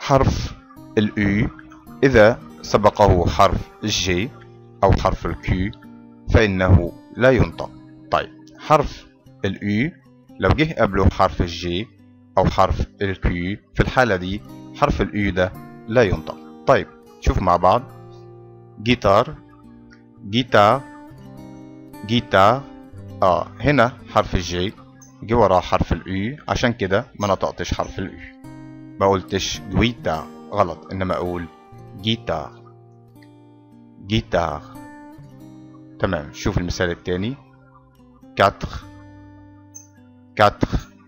حرف الأو إذا سبقه حرف الجي أو حرف الكيو فإنه لا ينطق طيب حرف الأو لو جه قبله حرف الجي أو حرف الكيو في الحالة دي حرف الأو ده لا ينطق طيب شوف مع بعض جيتار جيتار جيتار اه هنا حرف الجي جه وراه حرف الاي عشان كده ما نطقتش حرف الاي ما قلتش جويتا غلط انما اقول جيتار جيتار تمام شوف المثال التاني كاتر كاتر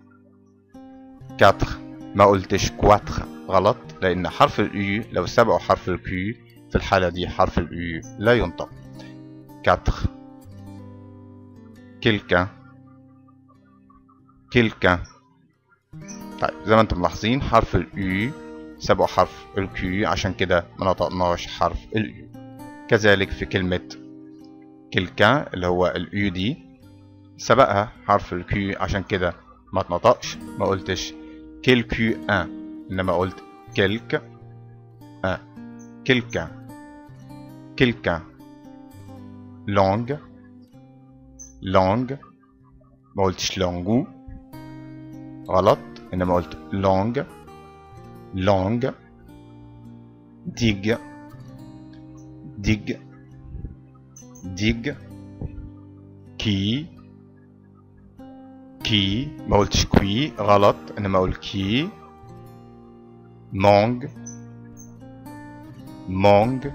كاتر ما قلتش كواتر غلط لان حرف الاي لو سبقه حرف الكيو في الحالة دي حرف الاي لا ينطق كاتر quelqu'un quelqu'un طيب زي ما انتم ملاحظين حرف اليو سبقه حرف الكيو عشان كده ما نطقناش حرف اليو كذلك في كلمة quelqu'un اللي هو اليو دي سبقها حرف الكيو عشان كده ما تنطقش ما قلتش quelqu'un انما قلت quelque un quelqu'un quelqu'un langue langue ما قلتش لونجو غلط انما قلت لونج لونج ديج ديج ديج كي كي ما قلتش كوي غلط انما اقول كي مونج مونج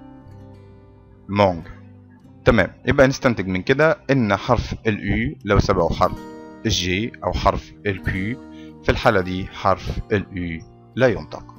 مونج تمام يبقى نستنتج من كده ان حرف اليو لو سبقه حرف الجي او حرف الكيو في الحالة دي حرف اليو لا ينطق